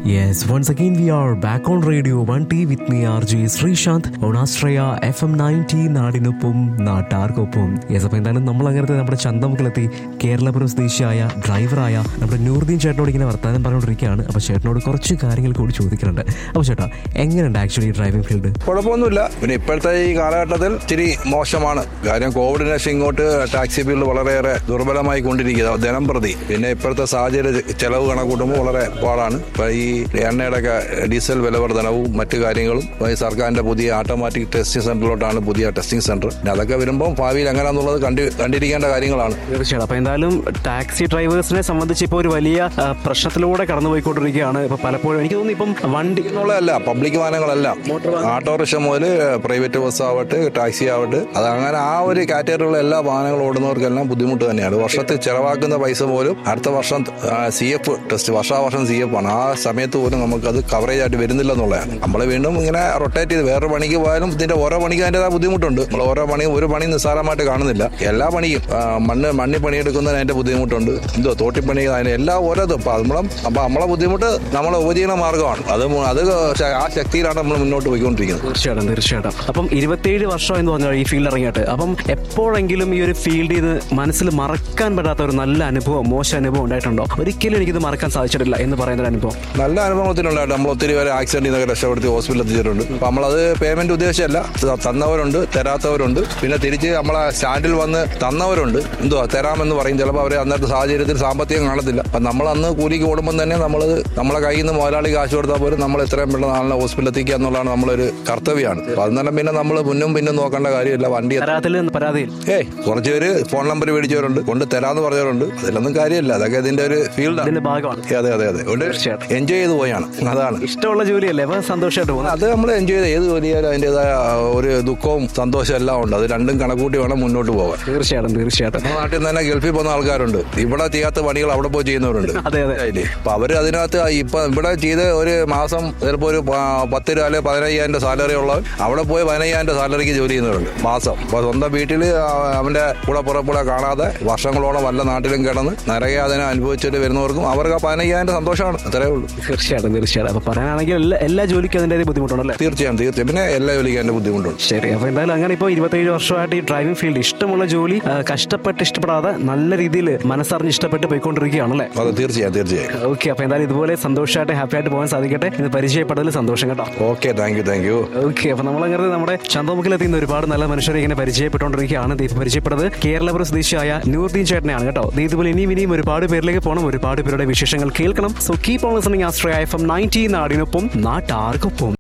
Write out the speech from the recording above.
Yes, once again we are back on Radio 1T with me RJ Sreesanth on Astraya FM 90 നാടിനൊപ്പം നാട്ടാർക്കൊപ്പം yes അപ്പോൾ എന്തായാലും നമ്മൾ അങ്ങനത്തെ നമ്മുടെ ചന്തമുക്കിലെത്തി കേരളപുരം സ്വദേശിയായ ഡ്രൈവറായ നമ്മുടെ നൂർദീൻ ചേട്ടനോട് ഇങ്ങനെ വർത്താനം പറഞ്ഞുകൊണ്ടിരിക്കുകയാണ് അപ്പോൾ ചേട്ടനോട് കുറച്ച് കാര്യങ്ങൾ കൂടി ചോദിക്കുന്നുണ്ട് അപ്പോൾ ചേട്ടാ എങ്ങനെയുണ്ട് ആക്ച്വലി ഡ്രൈവിംഗ് ഫീൽഡ് കുഴപ്പമൊന്നുമില്ല പിന്നെ ഇപ്പോഴത്തെ ഈ കാലഘട്ടത്തിൽ ഇച്ചിരി മോശമാണ് കാര്യം കോവിഡിന് ശേഷം ഇങ്ങോട്ട് ടാക്സി ഫീൽഡ് വളരെയേറെ ദുർബലമായി കൊണ്ടിരിക്കുക ദിനം പ്രതി പിന്നെ ഇപ്പോഴത്തെ സാഹചര്യ ചെലവ് കണക്കൂട്ടുമ്പോൾ വളരെ പാടാണ് ഇപ്പൊ ഈ എണ്ണയുടെ ഒക്കെ ഡീസൽ വില വർധനവും മറ്റു കാര്യങ്ങളും ഇപ്പൊ ഈ സർക്കാരിന്റെ പുതിയ ഓട്ടോമാറ്റിക് ടെസ്റ്റിംഗ് സെന്ററിലോട്ടാണ് പുതിയ ടെസ്റ്റിംഗ് സെന്റർ പിന്നെ അതൊക്കെ വരുമ്പോൾ ഭാവിയിൽ എങ്ങനെയാണെന്നുള്ളത് കണ്ടി കണ്ടിരിക്കേണ്ട കാര്യങ്ങളാണ് തീർച്ചയായും അപ്പോൾ എന്തായാലും ടാക്സി ഡ്രൈവേഴ്സിനെ സംബന്ധിച്ച് ഇപ്പോൾ ഒരു വലിയ ആ, പ്രശ്നത്തിലൂടെ കടന്നുപോയിക്കൊണ്ടിരിക്കുകയാണ് ഇപ്പോൾ പലപ്പോഴും എനിക്ക് തോന്നുന്നു ഇപ്പം വണ്ടി എന്നുള്ളതല്ല പബ്ലിക് വാഹനങ്ങളെല്ലാം ഓട്ടോറിക്ഷ മുതൽ പ്രൈവറ്റ് ബസ് ആവട്ടെ ടാക്സി ആവട്ടെ അത് അങ്ങനെ ആ ഒരു കാറ്റഗറിയിലുള്ള എല്ലാ വാഹനങ്ങളും ഓടുന്നവർക്കെല്ലാം ബുദ്ധിമുട്ട് തന്നെയാണ് വർഷത്തിൽ ചെലവാക്കുന്ന പൈസ പോലും അടുത്ത വർഷം സി എഫ് ടെസ്റ്റ് വർഷാവർഷം സി എഫ് ആണ് ആ സമയത്ത് പോലും നമുക്കത് കവറേജ് ആയിട്ട് വരുന്നില്ല എന്നുള്ളതാണ് നമ്മൾ വീണ്ടും ഇങ്ങനെ റൊട്ടേറ്റ് ചെയ്ത് വേറൊരു പണിക്ക് പോയാലും ഇതിന്റെ ഓരോ പണിക്ക് അതിൻ്റെതായ ബുദ്ധിമുട്ടുണ്ട് നമ്മൾ ഓരോ പണി ഒരു പണി നിസ്സാരമായിട്ട് കാണുന്നില്ല എല്ലാ പണിയും ആ, മണ്ണ് മണ്ണി പണിയെടുക്കുന്നതിന് അതിന്റെ ബുദ്ധിമുട്ടുണ്ട് എന്തോ തോട്ടിപ്പണി അതിന് എല്ലാം ഓരോ അപ്പൊ നമ്മളെ അപ്പൊ നമ്മളെ ബുദ്ധിമുട്ട് നമ്മളെ ഉപജീവന മാർഗമാണ് അത് മു- അത് ശ- ആ ശക്തിയിലാണ് നമ്മൾ മുന്നോട്ട് പോയിക്കൊണ്ടിരിക്കുന്നത് തീർച്ചയായിട്ടും തീർച്ചയായിട്ടും അപ്പം ഇരുപത്തിയേഴ് വർഷം എന്ന് പറഞ്ഞാൽ ഈ ഫീൽഡ് ഇറങ്ങിയിട്ട് അപ്പം എപ്പോഴെങ്കിലും ഈ ഒരു ഫീൽഡിൽ ഇത് മനസ്സിൽ മറക്കാൻ പറ്റാത്ത ഒരു നല്ല അനുഭവം മോശം അനുഭവം ഉണ്ടായിട്ടുണ്ടോ ഒരിക്കലും എനിക്കിത് മറക്കാൻ സാധിച്ചിട്ടില്ല എന്ന് പറയുന്ന ഒരു അനുഭവം നല്ല അനുഭവത്തിനുണ്ടായിട്ട് നമ്മൾ ഒത്തിരി പേര് ആക്സിഡന്റ് നിന്നൊക്കെ രക്ഷപ്പെടുത്തി ഹോസ്പിറ്റലിൽ എത്തിച്ചിട്ടുണ്ട് അപ്പൊ നമ്മളത് പേയ്മെന്റ് ഉദ്ദേശിച്ചല്ല ത- തന്നവരുണ്ട് തരാത്തവരുണ്ട് പിന്നെ തിരിച്ച് നമ്മളെ സ്റ്റാൻഡിൽ വന്ന് തന്നവരുണ്ട് എന്തുവാ തരാമെന്ന് പറയും ചിലപ്പോൾ അവർ അന്നത്തെ സാഹചര്യത്തിൽ സാമ്പത്തികം കാണത്തില്ല അപ്പൊ നമ്മൾ അന്ന് കൂലിക്ക് ഓടുമ്പോൾ തന്നെ നമ്മളത് നമ്മളെ കയ്യിൽ നിന്ന് മുതലാളി കാശ് കൊടുത്താൽ പോലും നമ്മൾ എത്രയും പെട്ടെന്ന് ആളിനെ ഹോസ്പിറ്റലിൽ എത്തിക്കുക എന്നുള്ളതാണ് നമ്മളൊരു കർത്തവ്യമാണ് അപ്പൊ അന്നേരം പിന്നെ നമ്മൾ മുന്നും പിന്നും നോക്കേണ്ട കാര്യമില്ല വണ്ടി എത്ര- തരാത്തിൽ പരാതിയിൽ ഏയ് കുറച്ച് പേര് ഫോൺ നമ്പർ മേടിച്ചവരുണ്ട് കൊണ്ട് തരാന്ന് പറഞ്ഞവരുണ്ട് അതിലൊന്നും കാര്യമില്ല അതൊക്കെ ഇതിന്റെ ഒരു ഫീൽഡാണ് ഇതിന്റെ ഭാഗമാണ് അതെ അതെ അതെ അതുകൊണ്ട് തീർച്ചയായിട്ടും. എൻജോയ് ചെയ്ത് പോയാണ് അതാണ് ഇഷ്ടമുള്ള ജോലിയല്ലേ അപ്പൊ സന്തോഷമായിട്ട് പോകുന്നത് അത് നമ്മൾ എൻജോയ് ചെയ്ത് ഏത് ജോലിയായാലും അതിൻ്റെതായ ഒരു ദുഃഖവും സന്തോഷവും എല്ലാം ഉണ്ട് അത് രണ്ടും കണക്കൂട്ടി വേണം മുന്നോട്ട് പോകാൻ തീർച്ചയായിട്ടും തീർച്ചയായിട്ടും നമ്മുടെ നാട്ടിൽ നിന്ന് തന്നെ ഗൾഫിൽ പോകുന്ന ആൾക്കാരുണ്ട് ഇവിടെ ചെയ്യാത്ത പണികൾ അവിടെ പോയി ചെയ്യുന്നവരുണ്ട് അതെ അതെ ഇല്ലേ? അപ്പൊ അവര് അതിനകത്ത് ഇപ്പൊ ഇവിടെ ചെയ്ത് ഒരു മാസം ചിലപ്പോ ഒരു പ- പത്ത് രൂപ അല്ലെങ്കിൽ പതിനയ്യായിരം രൂപ സാലറി ഉള്ളവൻ അവിടെ പോയി പതിനയ്യായിരം രൂപ സാലറിക്ക് ജോലി ചെയ്യുന്നവരുണ്ട് മാസം അപ്പൊ സ്വന്തം വീട്ടിൽ അവന്റെ കൂടെ പുറപ്പെടെ കാണാതെ വർഷങ്ങളോളം വല്ല നാട്ടിലും കിടന്ന് നരകയാതന അനുഭവിച്ചിട്ട് വരുന്നവർക്കും അവർക്ക് ആ പതിനയ്യായിരം രൂപ സന്തോഷമാണ് അത്രേ ഉള്ളൂ തീർച്ചയായിട്ടും തീർച്ചയായിട്ടും അപ്പൊ പറയാനാണെങ്കിൽ എല്ലാ എല്ലാ ജോലിക്കും അതിന്റെ ബുദ്ധിമുട്ടുണ്ടല്ലേ തീർച്ചയായും തീർച്ചയായും പിന്നെ എല്ലാ ജോലിക്കും അതിന്റെ ബുദ്ധിമുട്ടുണ്ട് ശരി അപ്പൊ എന്തായാലും അങ്ങനെ ഇപ്പോൾ ഇരുപത്തേഴ് വർഷമായിട്ട് ഈ ഡ്രൈവിംഗ് ഫീൽഡ് ഇഷ്ടമുള്ള ജോലി ആ, കഷ്ടപ്പെട്ട് ഇഷ്ടപ്പെടാതെ നല്ല രീതിയിൽ മനസ്സറിഞ്ഞ് ഇഷ്ടപ്പെട്ട് പോയിക്കൊണ്ടിരിക്കുകയാണല്ലേ അതെ തീർച്ചയായും തീർച്ചയായും ഓക്കെ അപ്പൊ എന്തായാലും ഇതുപോലെ സന്തോഷമായിട്ട് ഹാപ്പി ആയിട്ട് പോകാൻ സാധിക്കട്ടെ ഇത് പരിചയപ്പെട്ടതിൽ സന്തോഷം കേട്ടോ okay thank you thank you okay അപ്പൊ നമ്മളങ്ങനെ നമ്മുടെ ചന്തമുക്കിലെത്തിയുന്ന ഒരുപാട് നല്ല മനുഷ്യരെ ഇങ്ങനെ പരിചയപ്പെട്ടുകൊണ്ടിരിക്കുകയാണ് ദീപ് പരിചയപ്പെട്ടത് കേരളപുരം സ്വദേശിയായ നൂർദീൻ ചേട്ടനെയാണ് കേട്ടോ ദേ ഇതുപോലെ ഇനിയും ഇനിയും ഒരുപാട് പേരിലേക്ക് പോകണം ഒരുപാട് പേരുടെ വിശേഷങ്ങൾ കേൾക്കണം സോ കീപ് ഓൺ ലിസണിംഗ് ആസ്ട്രയ എഫ് എം നയൻറ്റീൻ നാടിനൊപ്പം നാട്ടാർക്കൊപ്പം